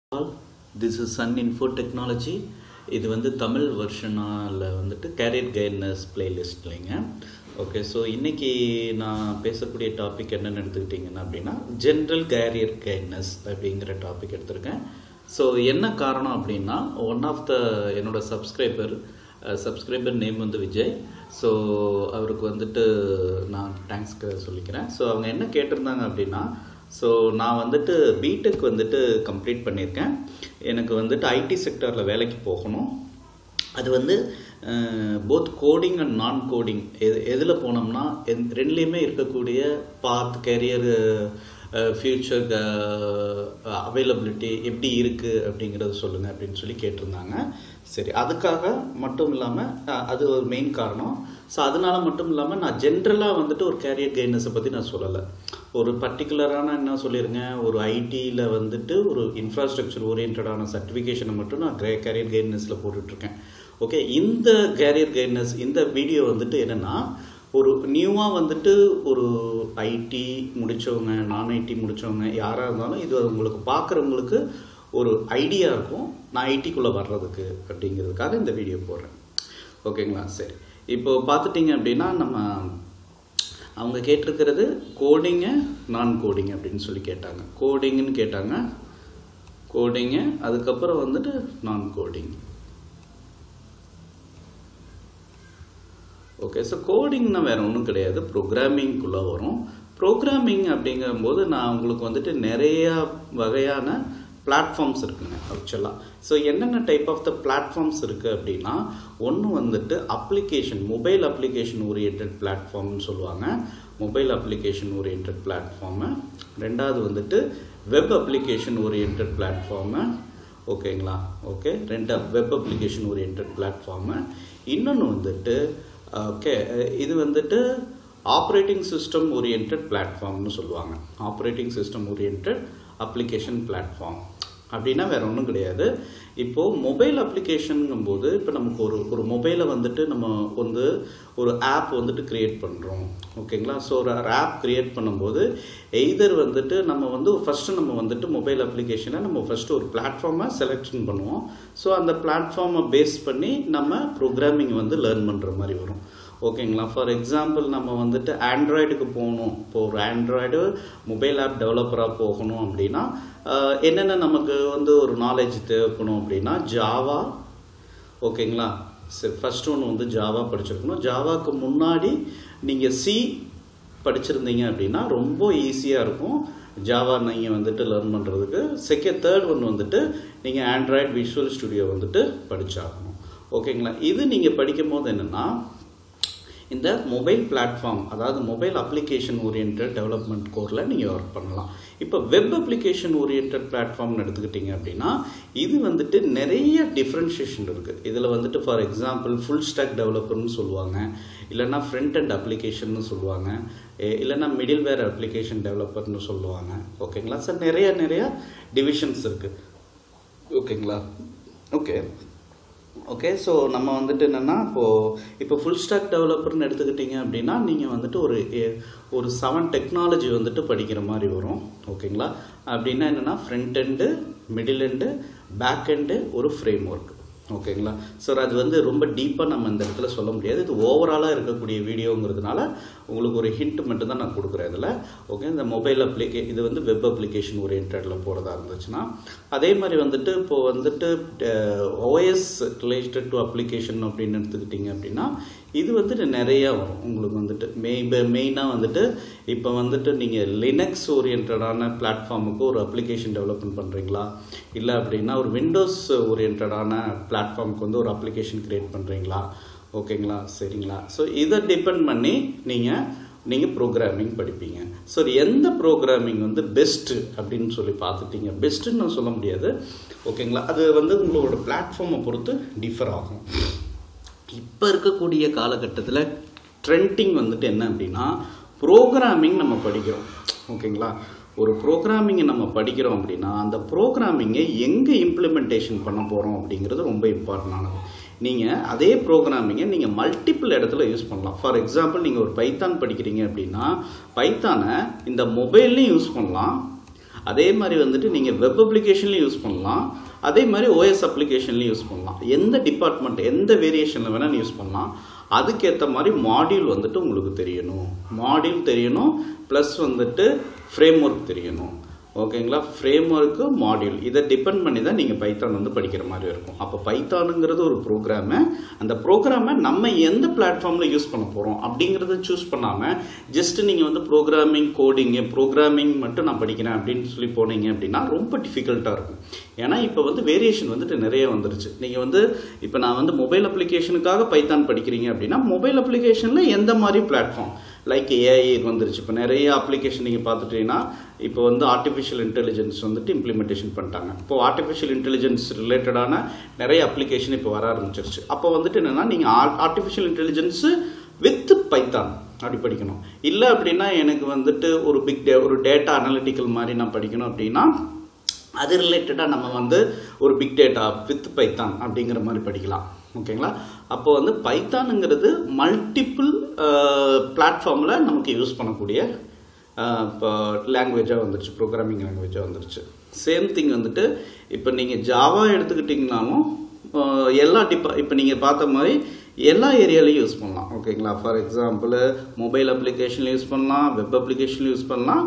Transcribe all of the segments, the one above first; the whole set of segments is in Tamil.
all this is Sun info technology இது வந்து தமிழ் வெர்ஷனால வந்துட்டு கேரியர் கைட்னஸ் பிளேலிஸ்ட் இல்லைங்க ஓகே ஸோ இன்னைக்கு நான் பேசக்கூடிய டாபிக் என்னென்னு எடுத்துக்கிட்டிங்கன்னா அப்படின்னா ஜென்ரல் கேரியர் கைட்னஸ் அப்படிங்கிற டாபிக் எடுத்திருக்கேன் ஸோ என்ன காரணம் அப்படின்னா ஒன் ஆஃப் த என்னோட சப்ஸ்கிரைபர் சப்ஸ்கிரைபர் நேம் வந்து விஜய் ஸோ அவருக்கு வந்துட்டு நான் தேங்க்ஸ்க்கு சொல்லிக்கிறேன் ஸோ அவங்க என்ன கேட்டிருந்தாங்க அப்படின்னா ஸோ நான் வந்துட்டு பிடெக் வந்துட்டு கம்ப்ளீட் பண்ணியிருக்கேன் எனக்கு வந்துட்டு ஐடி செக்டரில் வேலைக்கு போகணும் அது வந்து போத் கோடிங் அண்ட் நான் கோடிங் எது எதில் போனோம்னா எந் ரெண்டுலேயுமே இருக்கக்கூடிய பாத் கெரியர் ஃப்யூச்சர் அவைலபிலிட்டி எப்படி இருக்குது அப்படிங்கிறத சொல்லுங்கள் அப்படின்னு சொல்லி கேட்டிருந்தாங்க சரி அதுக்காக மட்டும் இல்லாமல் அது ஒரு மெயின் காரணம் ஸோ அதனால மட்டும் இல்லாமல் நான் ஜென்ரலாக வந்துட்டு ஒரு கேரியர் கைட்னஸை பற்றி நான் சொல்லலை ஒரு பர்டிகுலரான என்ன சொல்லியிருங்க ஒரு ஐடியில் வந்துட்டு ஒரு இன்ஃப்ராஸ்ட்ரக்சர் ஓரியன்டான சர்டிஃபிகேஷனை மட்டும் நான் கேரியர் கைட்னஸில் போட்டுட்ருக்கேன் ஓகே இந்த கேரியர் கைட்னஸ் இந்த வீடியோ வந்துட்டு என்னென்னா ஒரு நியூவாக வந்துட்டு ஒரு ஐடி முடித்தவங்க நான் ஐடி முடித்தவங்க யாராக இருந்தாலும் இது உங்களுக்கு பார்க்குறவங்களுக்கு ஒரு ஐடியா இருக்கும் நான் ஐடிக்குள்ளே வர்றதுக்கு அப்படிங்கிறதுக்காக இந்த வீடியோ போடுறேன் ஓகேங்களா சரி இப்போ பார்த்துட்டிங்க அப்படின்னா நம்ம அவங்க கேட்டிருக்கிறது கோடிங்கு நான் கோடிங் அப்படின்னு சொல்லி கேட்டாங்க கோடிங்னு கேட்டாங்க கோடிங்கு அதுக்கப்புறம் வந்துட்டு நான் கோடிங் ஓகே ஸோ கோடிங்னா வேறு ஒன்றும் கிடையாது ப்ரோக்ராமிங்குள்ளே வரும் ப்ரோக்ராமிங் அப்படிங்கும்போது நான் உங்களுக்கு வந்துட்டு நிறையா வகையான பிளாட்ஃபார்ம்ஸ் இருக்குங்க ஆக்சுவலாக ஸோ என்னென்ன டைப் ஆஃப் த பிளாட்ஃபார்ம்ஸ் இருக்குது அப்படின்னா ஒன்று வந்துட்டு அப்ளிகேஷன் மொபைல் அப்ளிகேஷன் ஓரியன்ட் பிளாட்ஃபார்ம்னு சொல்லுவாங்க மொபைல் அப்ளிகேஷன் ஓரியன்ட் பிளாட்ஃபார்மு ரெண்டாவது வந்துட்டு வெப் அப்ளிகேஷன் ஓரியன்ட் பிளாட்ஃபார்மு ஓகேங்களா ஓகே ரெண்டு வெப் அப்ளிகேஷன் ஓரியன்ட் பிளாட்ஃபார்மு இன்னொன்று வந்துட்டு ஓகே இது வந்துட்டு ஆப்ரேட்டிங் சிஸ்டம் ஓரியன்ட் பிளாட்ஃபார்ம்னு சொல்லுவாங்க operating system orient application platform அப்படின்னா வேற ஒன்றும் கிடையாது இப்போது மொபைல் அப்ளிகேஷனுங்கும் போது இப்போ நமக்கு ஒரு ஒரு மொபைலை வந்துட்டு நம்ம வந்து ஒரு ஆப் வந்துட்டு க்ரியேட் பண்ணுறோம் ஓகேங்களா ஸோ ஒரு ஆப் க்ரியேட் பண்ணும்போது எய்தர் வந்துட்டு நம்ம வந்து ஃபஸ்ட்டு நம்ம வந்துட்டு மொபைல் அப்ளிகேஷனை நம்ம ஃபஸ்ட்டு ஒரு பிளாட்ஃபார்மை செலெக்ஷன் பண்ணுவோம் ஸோ அந்த பிளாட்ஃபார்மை பேஸ் பண்ணி நம்ம ப்ரோக்ராமிங் வந்து லேர்ன் பண்ணுற மாதிரி வரும் ஓகேங்களா ஃபார் எக்ஸாம்பிள் நம்ம வந்துட்டு ஆண்ட்ராய்டுக்கு போகணும் இப்போ ஒரு ஆண்ட்ராய்டு மொபைல் ஆப் டெவலப்பராக போகணும் அப்படின்னா என்னென்ன நமக்கு வந்து ஒரு நாலேஜ் தேவைப்படும் அப்படின்னா ஜாவா ஓகேங்களா சரி ஃபஸ்ட் ஒன்று வந்து ஜாவா படிச்சிருக்கணும் ஜாவாக்கு முன்னாடி நீங்கள் சி படிச்சிருந்தீங்க அப்படின்னா ரொம்ப ஈஸியாக இருக்கும் ஜாவா நீங்கள் வந்துட்டு லேர்ன் பண்ணுறதுக்கு செகண்ட் தேர்ட் ஒன் வந்துட்டு நீங்கள் ஆண்ட்ராய்டு விஷுவல் ஸ்டுடியோ வந்துட்டு படித்தாகணும் ஓகேங்களா இது நீங்கள் படிக்கும் போது என்னென்னா இந்த மொபைல் பிளாட்ஃபார்ம் அதாவது மொபைல் அப்ளிகேஷன் ஓரியன்ட் டெவலப்மெண்ட் கோரில் நீங்கள் ஒர்க் பண்ணலாம் இப்போ வெப் அப்ளிகேஷன் ஓரியன்ட் பிளாட்ஃபார்ம்னு எடுத்துக்கிட்டிங்க அப்படின்னா இது வந்துட்டு நிறைய டிஃப்ரென்ஷியேஷன் இருக்குது இதில் வந்துட்டு ஃபார் எக்ஸாம்பிள் ஃபுல் ஸ்டாக் டெவலப்பர்னு சொல்லுவாங்க இல்லைனா ஃப்ரண்ட் அண்ட் அப்ளிகேஷன் சொல்லுவாங்க இல்லைனா மிடில் வேர் அப்ளிகேஷன் டெவலப்பர்னு சொல்லுவாங்க ஓகேங்களா சார் நிறைய நிறைய டிவிஷன்ஸ் இருக்குது ஓகேங்களா ஓகே ஓகே ஸோ நம்ம வந்துட்டு என்னென்னா இப்போது இப்போ ஃபுல் ஸ்டாக் டெவலப்பர்னு எடுத்துக்கிட்டிங்க அப்படின்னா நீங்கள் வந்துட்டு ஒரு ஒரு செவன் டெக்னாலஜி வந்துட்டு படிக்கிற மாதிரி வரும் ஓகேங்களா அப்படின்னா என்னென்னா front end middle end back end ஒரு ஃப்ரேம் ஒர்க் ஓகேங்களா ஸோ அது வந்து ரொம்ப டீப்பாக நம்ம இந்த இடத்துல சொல்ல முடியாது இது ஓவராலாக இருக்கக்கூடிய வீடியோங்கிறதுனால உங்களுக்கு ஒரு ஹிண்ட் மட்டும் தான் நான் கொடுக்குறேன் இதில் ஓகே இந்த மொபைல் அப்ளிகே இது வந்து வெப் அப்ளிகேஷன் ஓரியன்டில் போகிறதா இருந்துச்சுன்னா அதே மாதிரி வந்துட்டு இப்போது வந்துட்டு ஓஎஸ் ரிலேட்டட் டு அப்ளிகேஷன் அப்படின்னு எடுத்துக்கிட்டிங்க அப்படின்னா இது வந்துட்டு நிறையா வரும் உங்களுக்கு வந்துட்டு மெய் மெயினாக வந்துட்டு இப்போ வந்துட்டு நீங்கள் லினக்ஸ் ஓரியன்டான பிளாட்ஃபார்முக்கு ஒரு அப்ளிகேஷன் டெவலப்மெண்ட் பண்ணுறீங்களா இல்லை அப்படின்னா ஒரு விண்டோஸ் ஓரியன்டான பிளாட்ஃபார்முக்கு வந்து ஒரு அப்ளிகேஷன் க்ரியேட் பண்ணுறீங்களா ஓகேங்களா சரிங்களா ஸோ இதை டிபெண்ட் பண்ணி நீங்கள் நீங்கள் ப்ரோக்ராமிங் படிப்பீங்க ஸோ எந்த ப்ரோக்ராமிங் வந்து பெஸ்ட்டு அப்படின்னு சொல்லி பார்த்துட்டீங்க பெஸ்ட்டுன்னு நான் சொல்ல முடியாது ஓகேங்களா அது வந்து உங்களோட பிளாட்ஃபார்மை பொறுத்து டிஃபர் ஆகும் இப்போ இருக்கக்கூடிய காலகட்டத்தில் ட்ரெண்டிங் வந்துட்டு என்ன அப்படின்னா ப்ரோக்ராமிங் நம்ம படிக்கிறோம் ஓகேங்களா ஒரு ப்ரோக்ராமிங்கை நம்ம படிக்கிறோம் அப்படின்னா அந்த ப்ரோக்ராமிங்கை எங்கே இம்ப்ளிமெண்டேஷன் பண்ண போகிறோம் அப்படிங்கிறது ரொம்ப இம்பார்ட்டண்டானது நீங்கள் அதே ப்ரோக்ராமிங்கை நீங்கள் மல்டிபிள் இடத்துல யூஸ் பண்ணலாம் ஃபார் எக்ஸாம்பிள் நீங்கள் ஒரு பைத்தான் படிக்கிறீங்க அப்படின்னா பைத்தானை இந்த மொபைல்லையும் யூஸ் பண்ணலாம் அதே மாதிரி வந்துட்டு நீங்கள் வெப் அப்ளிகேஷன்லையும் யூஸ் பண்ணலாம் அதே மாதிரி ஓஎஸ் அப்ளிகேஷன்லையும் யூஸ் பண்ணலாம் எந்த டிபார்ட்மெண்ட் எந்த வேரியேஷனில் வேணால் யூஸ் பண்ணலாம் அதுக்கேற்ற மாதிரி மாடியூல் வந்துட்டு உங்களுக்கு தெரியணும் மாடியூல் தெரியணும் ப்ளஸ் வந்துட்டு ஃப்ரேம் ஒர்க் தெரியணும் ஓகேங்களா ஃப்ரேம் ஒர்க்கு மாடியூல் இதை டிபெண்ட் பண்ணி தான் நீங்கள் பைத்தான் வந்து படிக்கிற மாதிரி இருக்கும் அப்போ பைத்தானுங்கிறது ஒரு ப்ரோக்ராமு அந்த ப்ரோக்ராமை நம்ம எந்த பிளாட்ஃபார்மில் யூஸ் பண்ண போகிறோம் அப்படிங்கிறத சூஸ் பண்ணாமல் ஜஸ்ட் நீங்கள் வந்து ப்ரோக்ராமிங் கோடிங்கு ப்ரோக்ராமிங் மட்டும் நான் படிக்கிறேன் அப்படின்னு சொல்லி போனீங்க அப்படின்னா ரொம்ப டிஃபிகல்ட்டாக இருக்கும் ஏன்னா இப்போ வந்து வேரியேஷன் வந்துட்டு நிறைய வந்துருச்சு நீங்கள் வந்து இப்போ நான் வந்து மொபைல் அப்ளிகேஷனுக்காக பைத்தான் படிக்கிறீங்க அப்படின்னா மொபைல் அப்ளிகேஷனில் எந்த மாதிரி பிளாட்ஃபார்ம் லைக் ஏஐ வந்துருச்சு இப்போ நிறைய அப்ளிகேஷன் நீங்கள் பார்த்துட்டீங்கன்னா இப்போ வந்து ஆர்டிஃபிஷியல் இன்டெலிஜென்ஸ் வந்துட்டு இம்ப்ளிமெண்டேஷன் பண்ணிட்டாங்க இப்போ ஆர்டிஃபிஷியல் இன்டெலிஜென்ஸ் ரிலேட்டடான நிறைய அப்ளிகேஷன் இப்போ வர ஆரம்பிச்சிருச்சு அப்போ வந்துட்டு என்னென்னா நீங்கள் ஆர்டிஃபிஷியல் இன்டெலிஜென்ஸு வித் பைத்தான் அப்படி படிக்கணும் இல்லை அப்படின்னா எனக்கு வந்துட்டு ஒரு பிக் டே ஒரு டேட்டா அனலிட்டிக்கல் மாதிரி நான் படிக்கணும் அப்படின்னா அது ரிலேட்டடாக நம்ம வந்து ஒரு பிக் டேட்டா வித் பைத்தான் அப்படிங்கிற மாதிரி படிக்கலாம் ஓகேங்களா அப்போ வந்து பைத்தானுங்கிறது மல்டிப்புள் பிளாட்ஃபார்மில் நமக்கு யூஸ் பண்ணக்கூடிய இப்போ லாங்குவேஜாக வந்துருச்சு ப்ரோக்ராமிங் லாங்குவேஜாக வந்துருச்சு சேம் திங் வந்துட்டு இப்போ நீங்கள் ஜாவா எடுத்துக்கிட்டிங்கனாலும் எல்லா டிப்பா இப்போ நீங்கள் பார்த்த மாதிரி எல்லா ஏரியாலையும் யூஸ் பண்ணலாம் ஓகேங்களா ஃபார் எக்ஸாம்பிள் மொபைல் அப்ளிகேஷன்லையும் யூஸ் பண்ணலாம் வெப் அப்ளிகேஷன்லையும் யூஸ் பண்ணலாம்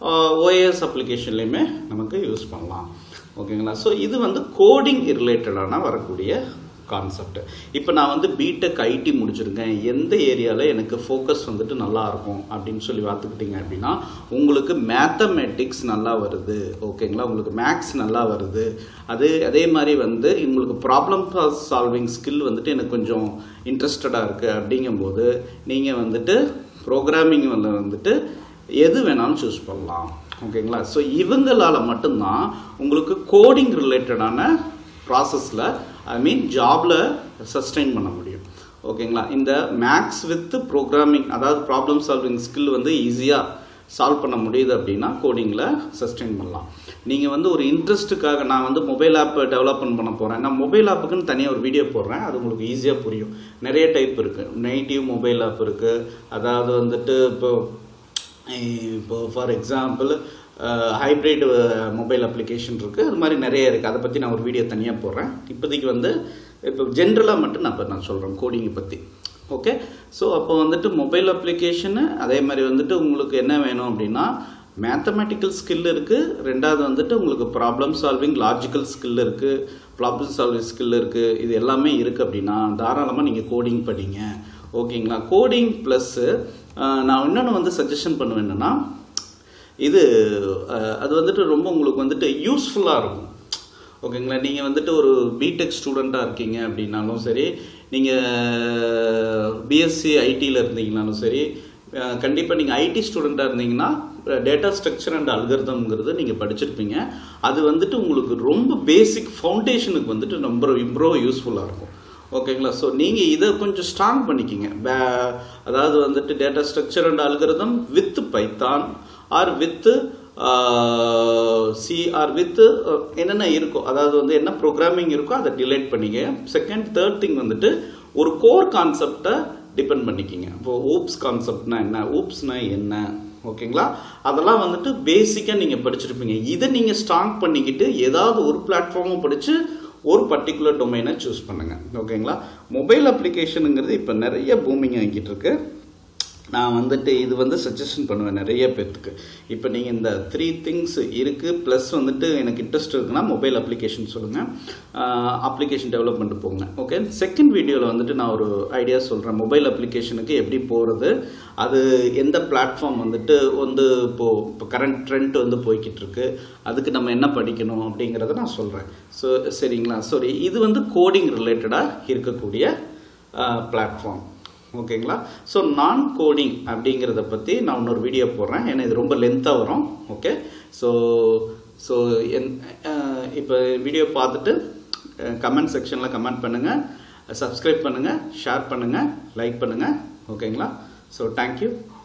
ஓஎஸ் அப்ளிகேஷன்லையுமே நமக்கு யூஸ் பண்ணலாம் ஓகேங்களா ஸோ இது வந்து கோடிங் ரிலேட்டடான வரக்கூடிய கான்செப்ட் இப்போ நான் வந்து பிடெக் ஐடி முடிச்சிருக்கேன் எந்த ஏரியாவில் எனக்கு ஃபோக்கஸ் வந்துட்டு நல்லா இருக்கும் அப்படின்னு சொல்லி பார்த்துக்கிட்டிங்க அப்படின்னா உங்களுக்கு மேத்தமெட்டிக்ஸ் நல்லா வருது ஓகேங்களா உங்களுக்கு மேக்ஸ் நல்லா வருது அது அதே மாதிரி வந்து உங்களுக்கு ப்ராப்ளம் சால்விங் ஸ்கில் வந்துட்டு எனக்கு கொஞ்சம் இன்ட்ரெஸ்டடாக இருக்குது அப்படிங்கும்போது நீங்கள் வந்துட்டு ப்ரோக்ராமிங் வந்துட்டு எது வேணாலும் சூஸ் பண்ணலாம் ஓகேங்களா ஸோ இவங்களால் மட்டும்தான் உங்களுக்கு கோடிங் ரிலேட்டடான ப்ராசஸில் ஐ மீன் ஜாபில் சஸ்டெயின் பண்ண முடியும் ஓகேங்களா இந்த மேக்ஸ் வித் ப்ரோக்ராமிங் அதாவது ப்ராப்ளம் சால்விங் ஸ்கில் வந்து ஈஸியாக சால்வ் பண்ண முடியுது அப்படின்னா கோடிங்கில் சஸ்டெயின் பண்ணலாம் நீங்கள் வந்து ஒரு இன்ட்ரெஸ்ட்டுக்காக நான் வந்து மொபைல் ஆப் டெவலப்மெண்ட் பண்ண போகிறேன் நான் மொபைல் ஆப்புக்குன்னு தனியாக ஒரு வீடியோ போடுறேன் அது உங்களுக்கு ஈஸியாக புரியும் நிறைய டைப் இருக்குது நெய்டிவ் மொபைல் ஆப் இருக்குது அதாவது வந்துட்டு இப்போ இப்போ for example hybrid mobile application இருக்குது அது மாதிரி நிறைய இருக்குது அதை பற்றி நான் ஒரு வீடியோ தனியாக போடுறேன் இப்போதைக்கு வந்து இப்போ ஜென்ரலாக மட்டும் நான் இப்போ நான் சொல்கிறேன் கோடிங்கை பற்றி ஓகே ஸோ அப்போ வந்துட்டு மொபைல் அப்ளிகேஷனு அதே மாதிரி வந்துட்டு உங்களுக்கு என்ன வேணும் அப்படின்னா மேத்தமெட்டிக்கல் ஸ்கில் இருக்குது ரெண்டாவது வந்துட்டு உங்களுக்கு ப்ராப்ளம் சால்விங் லாஜிக்கல் ஸ்கில் இருக்குது ப்ராப்ளம் சால்விங் ஸ்கில் இருக்குது இது எல்லாமே இருக்குது அப்படின்னா தாராளமாக நீங்கள் கோடிங் படிங்க ஓகேங்களா கோடிங் ப்ளஸ்ஸு நான் இன்னொன்று வந்து சஜஷன் பண்ணுவேன் என்னென்னா இது அது வந்துட்டு ரொம்ப உங்களுக்கு வந்துட்டு யூஸ்ஃபுல்லாக இருக்கும் ஓகேங்களா நீங்கள் வந்துட்டு ஒரு பிடெக் ஸ்டூடெண்ட்டாக இருக்கீங்க அப்படின்னாலும் சரி நீங்கள் பிஎஸ்சி ஐடியில் இருந்தீங்கனாலும் சரி கண்டிப்பாக நீங்கள் ஐடி ஸ்டூடெண்ட்டாக இருந்தீங்கன்னா டேட்டா ஸ்ட்ரக்சர் அண்ட் அல்கர்தம்ங்கிறது நீங்கள் படிச்சிருப்பீங்க அது வந்துட்டு உங்களுக்கு ரொம்ப பேசிக் ஃபவுண்டேஷனுக்கு வந்துட்டு ரொம்ப இம்ப்ரூவ் யூஸ்ஃபுல்லாக இருக்கும் ஓகேங்களா ஸோ நீங்கள் இதை கொஞ்சம் ஸ்ட்ராங் பண்ணிக்கிங்க அதாவது வந்துட்டு data structure and algorithm with Python or with C or with என்னென்ன இருக்கோ அதாவது வந்து என்ன ப்ரோக்ராமிங் இருக்கோ அதை டிலைட் பண்ணிக்க செகண்ட் தேர்ட் திங் வந்துட்டு ஒரு கோர் கான்செப்டை டிபெண்ட் பண்ணிக்கிங்க இப்போ ஊப்ஸ் கான்செப்ட்னா என்ன ஊப்ஸ்னா என்ன ஓகேங்களா அதெல்லாம் வந்துட்டு பேசிக்காக நீங்கள் படிச்சிருப்பீங்க இதை நீங்கள் ஸ்ட்ராங் பண்ணிக்கிட்டு ஏதாவது ஒரு பிளாட்ஃபார்மும் படித்து ஒரு பர்டிகுலர் டொமைனை சூஸ் பண்ணுங்கள் ஓகேங்களா மொபைல் அப்ளிகேஷனுங்கிறது இப்போ நிறைய பூமிங் ஆகிட்டு இருக்கு நான் வந்துட்டு இது வந்து சஜஷன் பண்ணுவேன் நிறைய பேர்த்துக்கு இப்போ நீங்கள் இந்த த்ரீ திங்ஸ் இருக்குது ப்ளஸ் வந்துட்டு எனக்கு இன்ட்ரெஸ்ட் இருக்குன்னா மொபைல் அப்ளிகேஷன் சொல்லுங்கள் அப்ளிகேஷன் டெவலப்மெண்ட் போங்க ஓகே செகண்ட் வீடியோவில் வந்துட்டு நான் ஒரு ஐடியா சொல்கிறேன் மொபைல் அப்ளிகேஷனுக்கு எப்படி போகிறது அது எந்த பிளாட்ஃபார்ம் வந்துட்டு வந்து இப்போது இப்போ கரண்ட் ட்ரெண்ட் வந்து போய்கிட்டு இருக்கு அதுக்கு நம்ம என்ன படிக்கணும் அப்படிங்கிறத நான் சொல்கிறேன் ஸோ சரிங்களா சாரி இது வந்து கோடிங் ரிலேட்டடாக இருக்கக்கூடிய பிளாட்ஃபார்ம் ஓகேங்களா ஸோ நான் கோடிங் அப்படிங்கிறத பற்றி நான் இன்னொரு வீடியோ போடுறேன் ஏன்னா இது ரொம்ப லென்த்தாக வரும் ஓகே ஸோ ஸோ என் இப்போ வீடியோ பார்த்துட்டு கமெண்ட் செக்ஷனில் கமெண்ட் பண்ணுங்கள் சப்ஸ்கிரைப் பண்ணுங்கள் ஷேர் பண்ணுங்கள் லைக் பண்ணுங்கள் ஓகேங்களா ஸோ தேங்க்யூ